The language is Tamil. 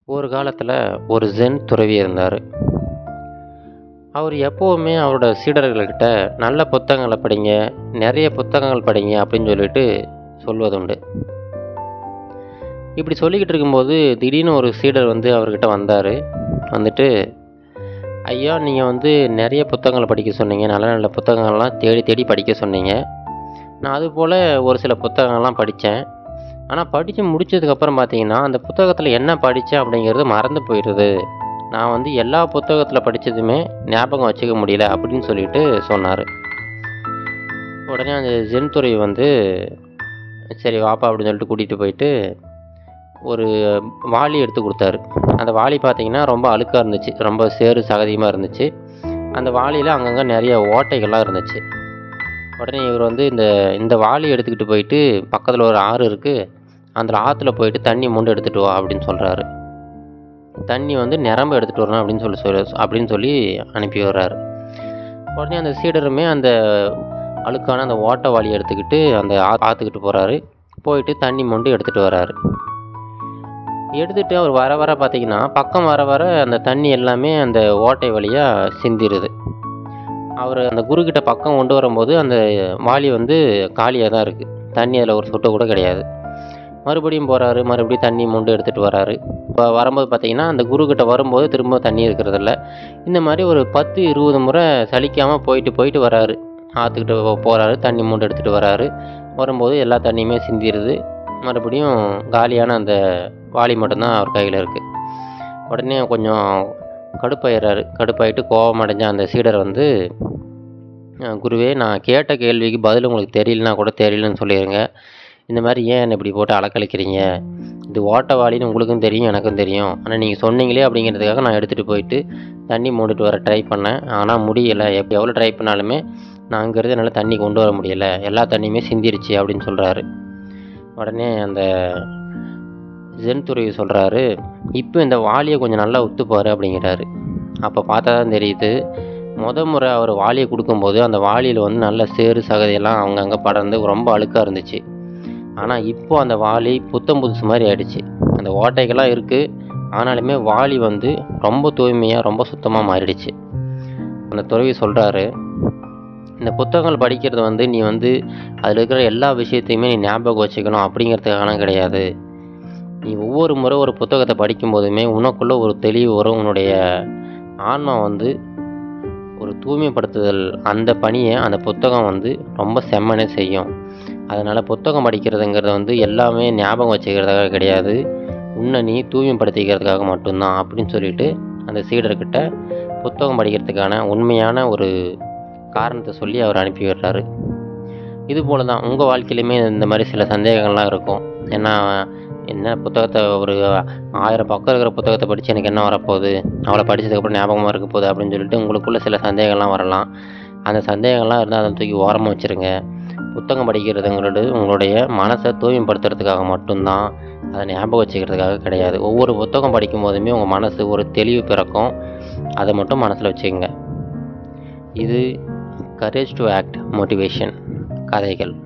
ஒரு காலத்தில் ஒரு ஜென் துறவி இருந்தார் அவர் எப்போவுமே அவரோட சீடர்கள்கிட்ட நல்ல புத்தகங்களை படிங்க நிறைய புத்தகங்கள் படிங்க அப்படின்னு சொல்லிட்டு சொல்வதுண்டு இப்படி சொல்லிக்கிட்டு இருக்கும்போது திடீர்னு ஒரு சீடர் வந்து அவர்கிட்ட வந்தார் வந்துட்டு ஐயா நீங்கள் வந்து நிறைய புத்தகங்களை படிக்க சொன்னீங்க நல்ல நல்ல புத்தகங்கள்லாம் தேடி தேடி படிக்க சொன்னீங்க நான் அதுபோல் ஒரு சில புத்தகங்கள்லாம் படித்தேன் ஆனால் படித்து முடிச்சதுக்கப்புறம் பார்த்தீங்கன்னா அந்த புத்தகத்தில் என்ன படித்தேன் அப்படிங்கிறது மறந்து போயிடுது நான் வந்து எல்லா புத்தகத்தில் படித்ததுமே ஞாபகம் வச்சுக்க முடியல அப்படின்னு சொல்லிட்டு சொன்னார் உடனே அந்த ஜென் துறை வந்து சரி வாப்பா அப்படின்னு சொல்லிட்டு கூட்டிகிட்டு போயிட்டு ஒரு வாளி எடுத்து கொடுத்தாரு அந்த வாளி பார்த்தீங்கன்னா ரொம்ப அழுக்காக இருந்துச்சு ரொம்ப சேறு சகதியமாக இருந்துச்சு அந்த வாளியில் அங்கங்கே நிறைய ஓட்டைகள்லாம் இருந்துச்சு உடனே இவர் வந்து இந்த இந்த வாளி எடுத்துக்கிட்டு போயிட்டு பக்கத்தில் ஒரு ஆறு இருக்குது அந்த ஆற்றுல போயிட்டு தண்ணி மூண்டு எடுத்துகிட்டு வா அப்படின்னு சொல்கிறாரு தண்ணி வந்து நிரம்ப எடுத்துகிட்டு வரணும் அப்படின்னு சொல்லி சொல்லி அப்படின்னு சொல்லி அனுப்பி விடுறாரு உடனே அந்த சீடருமே அந்த அழுக்கான அந்த ஓட்டை வாளியை எடுத்துக்கிட்டு அந்த ஆ ஆற்றுக்கிட்டு போகிறாரு போயிட்டு தண்ணி மொண்டு எடுத்துகிட்டு வராரு எடுத்துகிட்டு அவர் வர வர பார்த்தீங்கன்னா பக்கம் வர வர அந்த தண்ணி எல்லாமே அந்த ஓட்டை வழியாக சிந்திருது அவர் அந்த குருக்கிட்ட பக்கம் கொண்டு வரும்போது அந்த வாளி வந்து காலியாக தான் இருக்குது தண்ணி அதில் ஒரு சொட்டு கூட கிடையாது மறுபடியும் போகிறாரு மறுபடியும் தண்ணி மொண்டு எடுத்துகிட்டு வராரு இப்போ வரும்போது பார்த்தீங்கன்னா அந்த குருக்கிட்ட வரும்போது திரும்ப தண்ணி இருக்கிறதில்ல இந்த மாதிரி ஒரு பத்து இருபது முறை சலிக்காமல் போயிட்டு போயிட்டு வராரு ஆற்றுக்கிட்ட போகிறாரு தண்ணி மூண்டு எடுத்துகிட்டு வராரு வரும்போது எல்லா தண்ணியுமே சிந்திடுது மறுபடியும் காலியான அந்த வாளி மட்டும்தான் அவர் கையில் இருக்குது உடனே கொஞ்சம் கடுப்பாயிடுறாரு கடுப்பாயிட்டு கோபம் அடைஞ்ச அந்த சீடர் வந்து குருவே நான் கேட்ட கேள்விக்கு பதில் உங்களுக்கு தெரியலனா கூட தெரியலன்னு சொல்லிடுங்க இந்த மாதிரி ஏன் என்னை இப்படி போட்டு அலக்கழிக்கிறீங்க இது ஓட்ட வாளின்னு உங்களுக்கும் தெரியும் எனக்கும் தெரியும் ஆனால் நீங்கள் சொன்னீங்களே அப்படிங்கிறதுக்காக நான் எடுத்துகிட்டு போயிட்டு தண்ணி மூடிட்டு வர ட்ரை பண்ணேன் ஆனால் முடியலை எப்போ எவ்வளோ ட்ரை பண்ணாலுமே நான் அங்கேருந்து என்னால் தண்ணி கொண்டு வர முடியலை எல்லா தண்ணியுமே சிந்திருச்சு அப்படின்னு சொல்கிறாரு உடனே அந்த ஜென் துறவி சொல்கிறாரு இப்போ இந்த வாளியை கொஞ்சம் நல்லா உத்துப்பாரு அப்படிங்கிறாரு அப்போ பார்த்தா தான் தெரியுது முத முறை அவர் வாளியை கொடுக்கும்போது அந்த வாளியில் வந்து நல்ல சேறு சகதியெல்லாம் அங்கங்கே படர்ந்து ரொம்ப அழுக்காக இருந்துச்சு ஆனால் இப்போ அந்த வாளி புத்தம் புதுசு மாதிரி ஆயிடுச்சு அந்த ஓட்டைகள்லாம் இருக்குது ஆனாலுமே வாளி வந்து ரொம்ப தூய்மையாக ரொம்ப சுத்தமாக மாறிடுச்சு அந்த துறவி சொல்கிறாரு இந்த புத்தகங்கள் படிக்கிறது வந்து நீ வந்து அதில் இருக்கிற எல்லா விஷயத்தையுமே நீ ஞாபகம் வச்சுக்கணும் அப்படிங்கிறதுக்கான கிடையாது நீ ஒவ்வொரு முறை ஒரு புத்தகத்தை படிக்கும்போதுமே உனக்குள்ளே ஒரு தெளிவு வரும் உன்னுடைய ஆன்மா வந்து ஒரு தூய்மைப்படுத்துதல் அந்த பணியை அந்த புத்தகம் வந்து ரொம்ப செம்மனே செய்யும் அதனால் புத்தகம் படிக்கிறதுங்கிறது வந்து எல்லாமே ஞாபகம் வச்சுக்கிறதுக்காக கிடையாது உன்னை நீ தூய்மைப்படுத்திக்கிறதுக்காக மட்டும்தான் அப்படின்னு சொல்லிட்டு அந்த சீடர்கிட்ட புத்தகம் படிக்கிறதுக்கான உண்மையான ஒரு காரணத்தை சொல்லி அவர் அனுப்பி விடுறாரு இது போல தான் உங்கள் வாழ்க்கையிலுமே இந்த மாதிரி சில சந்தேகங்கள்லாம் இருக்கும் ஏன்னா என்ன புத்தகத்தை ஒரு ஆயிரம் பக்கம் இருக்கிற புத்தகத்தை படித்து எனக்கு என்ன வரப்போகுது அவளை படித்ததுக்கப்புறம் ஞாபகமாக இருக்க போகுது அப்படின்னு சொல்லிட்டு உங்களுக்குள்ளே சில சந்தேகங்கள்லாம் வரலாம் அந்த சந்தேகங்கள்லாம் இருந்தால் அதை தூக்கி ஓரமாக வச்சுருங்க புத்தகம் படிக்கிறதுங்கிறது உங்களுடைய மனசை தூய்மைப்படுத்துறதுக்காக மட்டும்தான் அதை ஞாபகம் வச்சுக்கிறதுக்காக கிடையாது ஒவ்வொரு புத்தகம் படிக்கும் போதுமே உங்கள் மனசு ஒரு தெளிவு பிறக்கும் அதை மட்டும் மனசில் வச்சுக்கோங்க இது கரேஜ் டு ஆக்ட் மோட்டிவேஷன் கதைகள்